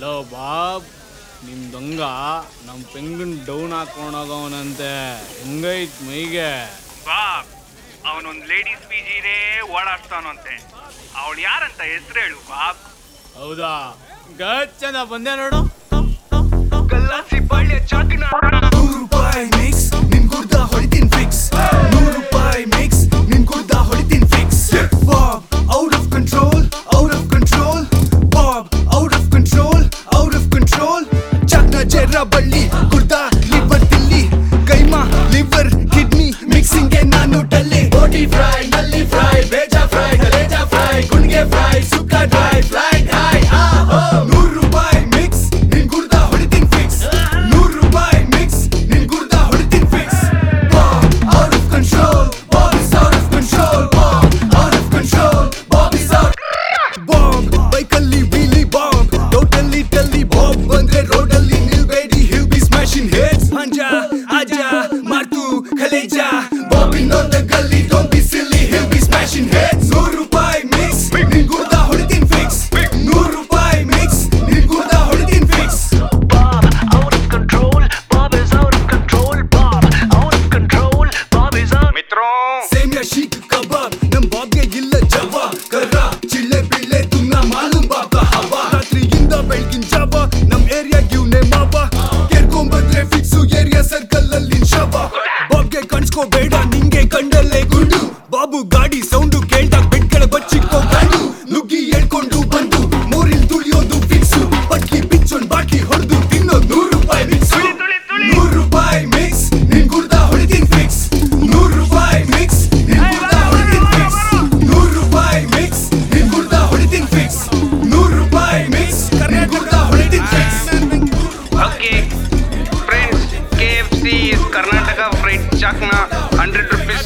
Hello Bob ನಿಮ್ ದೊಂಗ ನಮ್ ಪೆಂಗನ್ down ಹಾಕೊಂಡೋಗವನಂತೆ ಹೆಂಗೈತ್ ಮೈಗೆ ಬಾಬ್ ಅವನೊಂದ್ ಲೇಡೀಸ್ ಪಿ ಜಿನೇ ಓಡಾಡ್ತಾನಂತೆ ಅವಳು ಯಾರಂತ ಹೆಸರು ಹೇಳು ಬಾಬ್ ಹೌದಾ ಗಚ್ಚಂದ ಬಂದೆ ನೋಡು ಗಲ್ಲಾಸಿ ಬಳ್ಳಿಯ ಚಾಕಿನ ನೂರು ರೂಪಾಯಿ ಮಿಕ್ಸ್ ನಿನ್ ಗುರ್ದ ಹೊಡಿತೀನ್ ಫಿಕ್ಸ್ ನೂರು ರೂಪಾಯಿ ಮಿಕ್ಸ್ ನಿನ್ ಗುರ್ದ ಹೊಡಿತೀನ್ fix Bob out of control out of control Bob out of control out of control ಚಕ್ನ ಜೆರ್ರ ಬಳ್ಳಿ ಗುರ್ದ ಲಿವರ್ ತಿಲ್ಲಿ ಕೈಮಾ ಲಿವರ್ ಕಿಡ್ನಿ ಮಿಕ್ಸಿಂಗ್ ನಾನು ಡಲ್ಲಿ ಬೋಟಿ ಫ್ರೈ ನಲ್ಲಿ ಫ್ರೈ ಬೇಜಾ ಫ್ರೈ ಕಲೇಜಾ ಫ್ರೈ ಗುಂಡ್ಗೆ ಫ್ರೈ ಸುಕ್ಕ ಡ್ರೈ ಫ್ರೈ ಹೈ ನೂರು ರೂಪಾಯಿ ಮಿಕ್ಸ್ ನಿನ್ ಗುರ್ದ ಹೊಡಿತೀನ್ ಫಿಕ್ಸ್ ನೂರು ರೂಪಾಯಿ ಮಿಕ್ಸ್ ನಿನ್ ಗುರ್ದ ಹೊಡಿತೀನ್ fix out of control Bob is out of control Bob out of control Bob is out bomb ಬೈಕಲ್ಲಿ ವೀಲಿ ಬಾಂಬ್ ಟೋಟಲಿ ಟಲ್ಲಿ ಬಾಂಬ್ ಬಂದ್ರೆ ರೋಡಲ್ಲಿ ನಿಲ್ಬೇಡಿ ಹಿಲ್ ಬಿ ಸ್ಮ್ಯಾಶಿಂಗ್ ಹೆಡ್ಸ್ ಹಂಜ ಆಜ ಮಾರ್ತು ಕಲೇಜ ಬಾಂಬ್ ಇನ್ನೊಂದ ಗಲ್ಲಿ don't be silly he'll be smashing heads ನೂರು ರೂಪಾಯಿ ಮಿಕ್ಸ್ ನಿನ್ ಗುರ್ದ ಹೊಡಿತೀನ್ ಫಿಕ್ಸ್ ನೂರು ರೂಪಾಯಿ ಮಿಕ್ಸ್ ನಿನ್ ಗುರ್ದ ಹೊಡಿತೀನ್ fix Bob, out of control. Bob is out of control. Bob, out of control. Bob is out. ಮಿತ್ರೋ ಸೇಮ್ಯ ಶೀಕ್ ಕಬಾಬ್ ನಮ್ ಬಾಬ್ಗೆ ಇಲ್ಲ ಜವಾಬ್ ಕರ್ರ ಚಿಳ್ಳೆ ಬಿಳ್ಳೆ ತುನ್ನ ಮಾಲೂಮ್ ಬಾಬ ಹವ ರಾತ್ರಿಯಿಂದ ಬೆಳಗಿನ ಜಾವ ನಮ್ ಏರಿಯಾ ಗಿವ್ನೆ ಮಾವ ಕೇರ್ಕೊಂಬಂದ್ರೆ ಫಿಕ್ಸು ಏರಿಯಾ ಸರ್ಕಲ್ ಅಲ್ಲಿ ಶವ ಬಾಬ್ಗೆ ಕಾಣಿಸ್ಕೋಬೇಡ ನಿಂಗೆ ಕಂಡಲ್ಲೇ ಗುಂಡು ಬಾಬು ಗಾಡಿ ಸೌಂಡು ಕೇಳ್ದಾಗ ಬೆಟ್ಗಳ ಬಚ್ಚಿಕ್ಕೋ ಗಂಡು ನುಗ್ಗಿ ಹೇಳ್ಕೊಂಡು ಬಂದು ಮೂರಿಲ್ ತುಳಿಯೋದು ಫಿಕ್ಸು ಪಟ್ಲಿ ಬಿಚ್ಚೊಂಡ್ ಬಾಟ್ಲಿ ಹೊಡೆದು ತಿನ್ನೋದು ನೂರು ರೂಪಾಯಿ ಮಿಕ್ಸ್ ತುಳಿ, ತುಳಿ, ತುಳಿ. ನೂರು ರೂಪಾಯಿ ಮಿಕ್ಸ್ ನಿನ್ ಗುರ್ದ ಹೊಡಿತೀನ್ ಫಿಕ್ಸ್ ನೂರು ರೂಪಾಯಿ ಮಿಕ್ಸ್ ನಿನ್ ಗುರ್ದ ಹೊಡಿತೀನ್ ಫಿಕ್ಸ್ ನೂರು ರೂಪಾಯಿ ಮಿಕ್ಸ್ ನಿನ್ ಗುರ್ದ ಹೊಡಿತೀನ್ ಫಿಕ್ಸ್ ನೂರು ರೂಪಾಯಿ ಮಿಕ್ಸ್ ನಿನ್ ಗುರ್ದ ಹೊಡಿತೀನ್ fix okay friends K F C Karnataka fried ಚಾಕ್ನ ಹಂಡ್ರೆಡ್ ರುಪೀಸ್